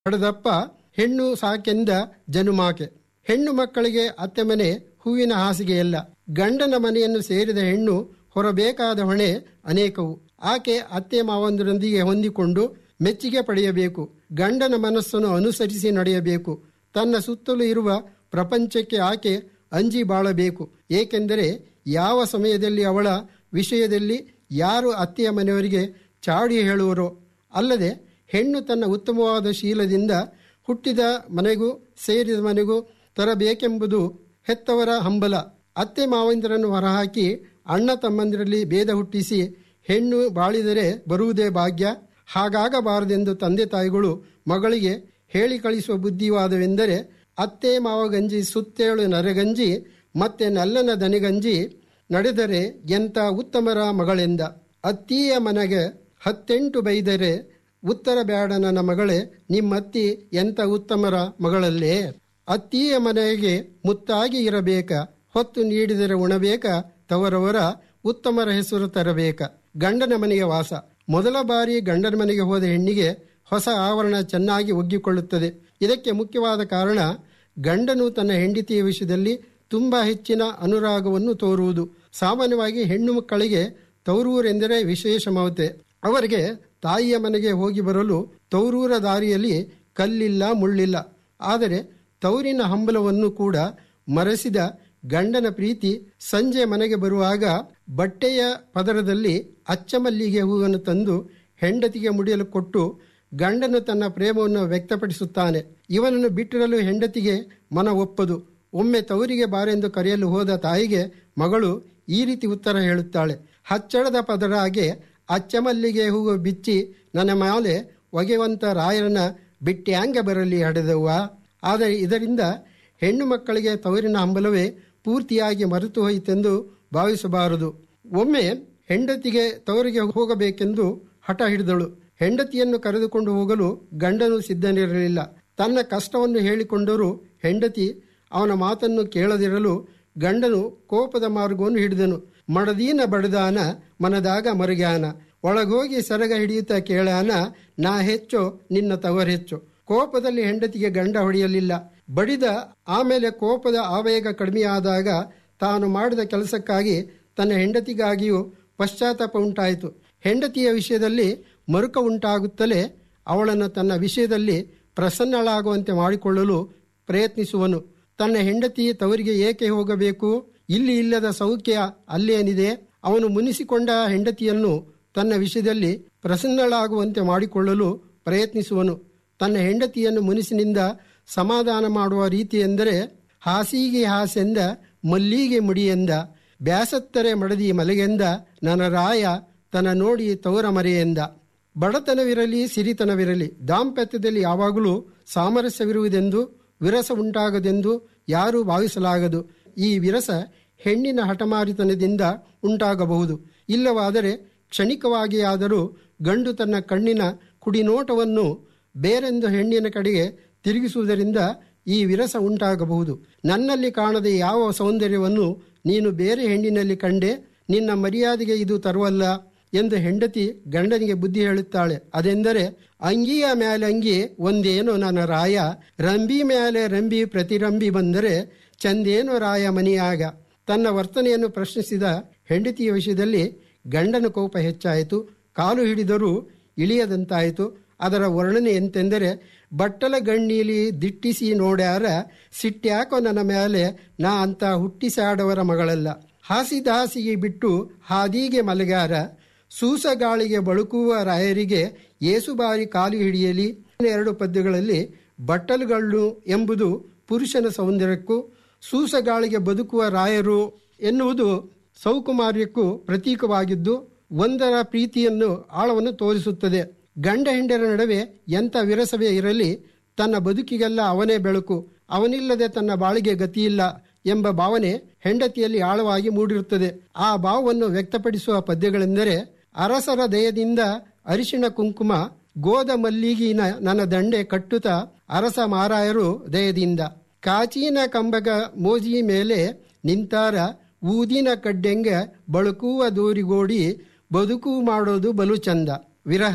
ಹಡದಪ್ಪ ಹೆಣ್ಣು ಸಾಕೆಂದ ಜನುಮಾಕೆ ಹೆಣ್ಣು ಮಕ್ಕಳಿಗೆ ಅತ್ತೆ ಮನೆ ಹೂವಿನ ಹಾಸಿಗೆಯಲ್ಲ ಗಂಡನ ಮನೆಯನ್ನು ಸೇರಿದ ಹೆಣ್ಣು ಹೊರಬೇಕಾದ ಹೊಣೆ ಅನೇಕವು ಆಕೆ ಅತ್ತೆ ಮಾವಂದರೊಂದಿಗೆ ಹೊಂದಿಕೊಂಡು ಮೆಚ್ಚುಗೆ ಪಡೆಯಬೇಕು ಗಂಡನ ಮನಸ್ಸನ್ನು ಅನುಸರಿಸಿ ನಡೆಯಬೇಕು ತನ್ನ ಸುತ್ತಲೂ ಇರುವ ಪ್ರಪಂಚಕ್ಕೆ ಆಕೆ ಅಂಜಿ ಬಾಳಬೇಕು ಏಕೆಂದರೆ ಯಾವ ಸಮಯದಲ್ಲಿ ಅವಳ ವಿಷಯದಲ್ಲಿ ಯಾರು ಅತ್ತೆಯ ಮನೆಯವರಿಗೆ ಚಾಡಿ ಹೇಳುವರೋ ಅಲ್ಲದೆ ಹೆಣ್ಣು ತನ್ನ ಉತ್ತಮವಾದ ಶೀಲದಿಂದ ಹುಟ್ಟಿದ ಮನೆಗೂ ಸೇರಿದ ಮನೆಗೂ ತರಬೇಕೆಂಬುದು ಹೆತ್ತವರ ಹಂಬಲ ಅತ್ತೆ ಮಾವಂದಿರನ್ನು ಹೊರಹಾಕಿ ಅಣ್ಣ ತಮ್ಮಂದಿರಲ್ಲಿ ಭೇದ ಹುಟ್ಟಿಸಿ ಹೆಣ್ಣು ಬಾಳಿದರೆ ಬರುವುದೇ ಭಾಗ್ಯ ಹಾಗಾಗಬಾರದೆಂದು ತಂದೆ ತಾಯಿಗಳು ಮಗಳಿಗೆ ಹೇಳಿ ಕಳಿಸುವ ಬುದ್ಧಿವಾದವೆಂದರೆ ಅತ್ತೆ ಮಾವಗಂಜಿ ಸುತ್ತೇಳು ನರೆಗಂಜಿ ಮತ್ತೆ ನಲ್ಲನ ದನಿಗಂಜಿ ನಡೆದರೆ ಎಂಥ ಉತ್ತಮರ ಮಗಳೆಂದ ಅತ್ತಿಯ ಮನೆಗೆ ಹತ್ತೆಂಟು ಬೈದರೆ ಉತ್ತರ ಬೇಡ ನನ್ನ ಮಗಳೇ ನಿಮ್ಮತ್ತಿ ಎಂಥ ಉತ್ತಮರ ಮಗಳಲ್ಲೇ ಅತ್ತಿಯ ಮನೆಗೆ ಮುತ್ತಾಗಿ ಇರಬೇಕ ಹೊತ್ತು ನೀಡಿದರೆ ಉಣಬೇಕ ತವರವರ ಉತ್ತಮರ ಹೆಸರು ತರಬೇಕ ಗಂಡನ ಮನೆಗೆ ವಾಸ ಮೊದಲ ಬಾರಿ ಗಂಡನ ಮನೆಗೆ ಹೋದ ಹೆಣ್ಣಿಗೆ ಹೊಸ ಆವರಣ ಚೆನ್ನಾಗಿ ಒಗ್ಗಿಕೊಳ್ಳುತ್ತದೆ ಇದಕ್ಕೆ ಮುಖ್ಯವಾದ ಕಾರಣ ಗಂಡನು ತನ್ನ ಹೆಂಡತಿಯ ವಿಷಯದಲ್ಲಿ ತುಂಬಾ ಹೆಚ್ಚಿನ ಅನುರಾಗವನ್ನು ತೋರುವುದು ಸಾಮಾನ್ಯವಾಗಿ ಹೆಣ್ಣು ಮಕ್ಕಳಿಗೆ ತೌರೂರೆಂದರೆ ವಿಶೇಷ ಮಮತೆ ಅವರಿಗೆ ತಾಯಿಯ ಮನೆಗೆ ಹೋಗಿ ಬರಲು ತೌರೂರ ದಾರಿಯಲ್ಲಿ ಕಲ್ಲಿಲ್ಲ ಮುಳ್ಳಿಲ್ಲ ಆದರೆ ತೌರಿನ ಹಂಬಲವನ್ನು ಕೂಡ ಮರೆಸಿದ ಗಂಡನ ಪ್ರೀತಿ ಸಂಜೆ ಮನೆಗೆ ಬರುವಾಗ ಬಟ್ಟೆಯ ಪದರದಲ್ಲಿ ಅಚ್ಚಮಲ್ಲಿಗೆ ಹೂವನ್ನು ತಂದು ಹೆಂಡತಿಗೆ ಮುಡಿಯಲು ಕೊಟ್ಟು ಗಂಡನು ತನ್ನ ಪ್ರೇಮವನ್ನು ವ್ಯಕ್ತಪಡಿಸುತ್ತಾನೆ ಇವನನ್ನು ಬಿಟ್ಟಿರಲು ಹೆಂಡತಿಗೆ ಮನ ಒಪ್ಪದು ಒಮ್ಮೆ ತವರಿಗೆ ಬಾರೆಂದು ಕರೆಯಲು ಹೋದ ತಾಯಿಗೆ ಮಗಳು ಈ ರೀತಿ ಉತ್ತರ ಹೇಳುತ್ತಾಳೆ ಹಚ್ಚಳದ ಪದರಾಗೆ ಅಚ್ಚಮಲ್ಲಿಗೆ ಹೂವು ಬಿಚ್ಚಿ ನನ್ನ ಮೇಲೆ ಒಗೆವಂತ ರಾಯರನ್ನ ಬಿಟ್ಟ್ಯಾಂಗ ಬರಲಿ ಹಡೆದವ್ವ ಆದರೆ ಇದರಿಂದ ಹೆಣ್ಣು ಮಕ್ಕಳಿಗೆ ತವರಿನ ಹಂಬಲವೇ ಪೂರ್ತಿಯಾಗಿ ಮರೆತು ಹೋಯಿತೆಂದು ಭಾವಿಸಬಾರದು ಒಮ್ಮೆ ಹೆಂಡತಿಗೆ ತವರಿಗೆ ಹೋಗಬೇಕೆಂದು ಹಠ ಹಿಡಿದಳು ಹೆಂಡತಿಯನ್ನು ಕರೆದುಕೊಂಡು ಹೋಗಲು ಗಂಡನು ಸಿದ್ಧನಿರಲಿಲ್ಲ ತನ್ನ ಕಷ್ಟವನ್ನು ಹೇಳಿಕೊಂಡರೂ ಹೆಂಡತಿ ಅವನ ಮಾತನ್ನು ಕೇಳದಿರಲು ಗಂಡನು ಕೋಪದ ಮಾರ್ಗವನ್ನು ಹಿಡಿದನು ಮಡದೀನ ಬಡದಾನ ಮನದಾಗ ಮರುಗ್ಯಾನ ಒಳಗೋಗಿ ಸರಗ ಹಿಡಿಯುತ್ತಾ ಕೇಳಾನ ನಾ ಹೆಚ್ಚು ನಿನ್ನ ತವರೆಚ್ಚು ಕೋಪದಲ್ಲಿ ಹೆಂಡತಿಗೆ ಗಂಡ ಹೊಡೆಯಲಿಲ್ಲ ಬಡಿದ ಆಮೇಲೆ ಕೋಪದ ಆವೇಗ ಕಡಿಮೆಯಾದಾಗ ತಾನು ಮಾಡಿದ ಕೆಲಸಕ್ಕಾಗಿ ತನ್ನ ಹೆಂಡತಿಗಾಗಿಯೂ ಪಶ್ಚಾತ್ತಾಪ ಉಂಟಾಯಿತು ಹೆಂಡತಿಯ ವಿಷಯದಲ್ಲಿ ಮರುಕ ಉಂಟಾಗುತ್ತಲೇ ಅವಳನ್ನು ತನ್ನ ವಿಷಯದಲ್ಲಿ ಪ್ರಸನ್ನಳಾಗುವಂತೆ ಮಾಡಿಕೊಳ್ಳಲು ಪ್ರಯತ್ನಿಸುವನು ತನ್ನ ಹೆಂಡತಿ ತವರಿಗೆ ಏಕೆ ಹೋಗಬೇಕು ಇಲ್ಲಿ ಇಲ್ಲದ ಸೌಖ್ಯ ಅಲ್ಲೇನಿದೆ ಅವನು ಮುನಿಸಿಕೊಂಡ ಹೆಂಡತಿಯನ್ನು ತನ್ನ ವಿಷಯದಲ್ಲಿ ಪ್ರಸನ್ನಳಾಗುವಂತೆ ಮಾಡಿಕೊಳ್ಳಲು ಪ್ರಯತ್ನಿಸುವನು ತನ್ನ ಹೆಂಡತಿಯನ್ನು ಮುನಿಸಿನಿಂದ ಸಮಾಧಾನ ಮಾಡುವ ರೀತಿ ಎಂದರೆ ಹಾಸಿಗೆ ಹಾಸೆಂದ ಮಲ್ಲಿಗೆ ಮುಡಿಯೆಂದ ಬ್ಯಾಸತ್ತರೆ ಮಡದಿ ಮಲೆಗೆಂದ ನನ್ನ ರಾಯ ತನ್ನ ನೋಡಿ ತವರ ಮರೆಯೆಂದ ಬಡತನವಿರಲಿ ಸಿರಿತನವಿರಲಿ ದಾಂಪತ್ಯದಲ್ಲಿ ಯಾವಾಗಲೂ ಸಾಮರಸ್ಯವಿರುವುದೆಂದು ವಿರಸ ಉಂಟಾಗದೆಂದು ಯಾರೂ ಭಾವಿಸಲಾಗದು ಈ ವಿರಸ ಹೆಣ್ಣಿನ ಹಠಮಾರಿತನದಿಂದ ಉಂಟಾಗಬಹುದು ಇಲ್ಲವಾದರೆ ಕ್ಷಣಿಕವಾಗಿ ಆದರೂ ಗಂಡು ತನ್ನ ಕಣ್ಣಿನ ಕುಡಿನೋಟವನ್ನು ಬೇರೆಂದು ಹೆಣ್ಣಿನ ಕಡೆಗೆ ತಿರುಗಿಸುವುದರಿಂದ ಈ ವಿರಸ ಉಂಟಾಗಬಹುದು ನನ್ನಲ್ಲಿ ಕಾಣದ ಯಾವ ಸೌಂದರ್ಯವನ್ನು ನೀನು ಬೇರೆ ಹೆಣ್ಣಿನಲ್ಲಿ ಕಂಡೆ ನಿನ್ನ ಮರ್ಯಾದೆಗೆ ಇದು ತರುವಲ್ಲ ಎಂದು ಹೆಂಡತಿ ಗಂಡನಿಗೆ ಬುದ್ಧಿ ಹೇಳುತ್ತಾಳೆ ಅದೆಂದರೆ ಅಂಗಿಯ ಮೇಲೆ ಅಂಗಿ ಒಂದೇನೋ ನನ್ನ ರಾಯ ರಂಬಿ ಮೇಲೆ ರಂಬಿ ಪ್ರತಿರಂಬಿ ಬಂದರೆ ಚಂದೇನೋ ರಾಯ ಮನಿಯಾಗ ತನ್ನ ವರ್ತನೆಯನ್ನು ಪ್ರಶ್ನಿಸಿದ ಹೆಂಡತಿಯ ವಿಷಯದಲ್ಲಿ ಗಂಡನ ಕೋಪ ಹೆಚ್ಚಾಯಿತು ಕಾಲು ಹಿಡಿದರೂ ಇಳಿಯದಂತಾಯಿತು ಅದರ ವರ್ಣನೆ ಎಂತೆಂದರೆ ಬಟ್ಟಲ ಗಣ್ಣೀಲಿ ದಿಟ್ಟಿಸಿ ನೋಡ್ಯಾರ ಸಿಟ್ಟ್ಯಾಕೋ ನನ್ನ ಮೇಲೆ ನಾ ಅಂತ ಹುಟ್ಟಿಸಾಡವರ ಮಗಳಲ್ಲ ಹಾಸಿದ ಹಾಸಿಗೆ ಬಿಟ್ಟು ಹಾದಿಗೆ ಮಲಗ್ಯಾರ ಸೂಸಗಾಳಿಗೆ ಬಳುಕುವ ರಾಯರಿಗೆ ಏಸು ಬಾರಿ ಕಾಲು ಹಿಡಿಯಲಿ ಎರಡು ಪದ್ಯಗಳಲ್ಲಿ ಬಟ್ಟಲುಗಳು ಎಂಬುದು ಪುರುಷನ ಸೌಂದರ್ಯಕ್ಕೂ ಸೂಸಗಾಳಿಗೆ ಬದುಕುವ ರಾಯರು ಎನ್ನುವುದು ಸೌಕುಮಾರ್ಯಕ್ಕೂ ಪ್ರತೀಕವಾಗಿದ್ದು ಒಂದರ ಪ್ರೀತಿಯನ್ನು ಆಳವನ್ನು ತೋರಿಸುತ್ತದೆ ಗಂಡ ಹೆಂಡರ ನಡುವೆ ಎಂಥ ವಿರಸವೇ ಇರಲಿ ತನ್ನ ಬದುಕಿಗೆಲ್ಲ ಅವನೇ ಬೆಳಕು ಅವನಿಲ್ಲದೆ ತನ್ನ ಬಾಳಿಗೆ ಗತಿಯಿಲ್ಲ ಎಂಬ ಭಾವನೆ ಹೆಂಡತಿಯಲ್ಲಿ ಆಳವಾಗಿ ಮೂಡಿರುತ್ತದೆ ಆ ಭಾವವನ್ನು ವ್ಯಕ್ತಪಡಿಸುವ ಪದ್ಯಗಳೆಂದರೆ ಅರಸರ ದಯದಿಂದ ಅರಿಶಿಣ ಕುಂಕುಮ ಗೋದ ಮಲ್ಲಿಗಿನ ನನ್ನ ದಂಡೆ ಕಟ್ಟುತ್ತ ಅರಸ ಮಾರಾಯರು ದಯದಿಂದ ಕಾಚೀನ ಕಂಬಗ ಮೋಜಿ ಮೇಲೆ ನಿಂತಾರ ಊದಿನ ಕಡ್ಡೆಂಗ ಬಳುಕುವ ದೂರಿಗೋಡಿ ಬದುಕು ಮಾಡೋದು ಬಲು ಚಂದ ವಿರಹ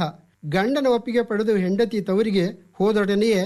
ಗಂಡನ ಒಪ್ಪಿಗೆ ಪಡೆದು ಹೆಂಡತಿ ತವರಿಗೆ ಹೋದೊಡನೆಯೇ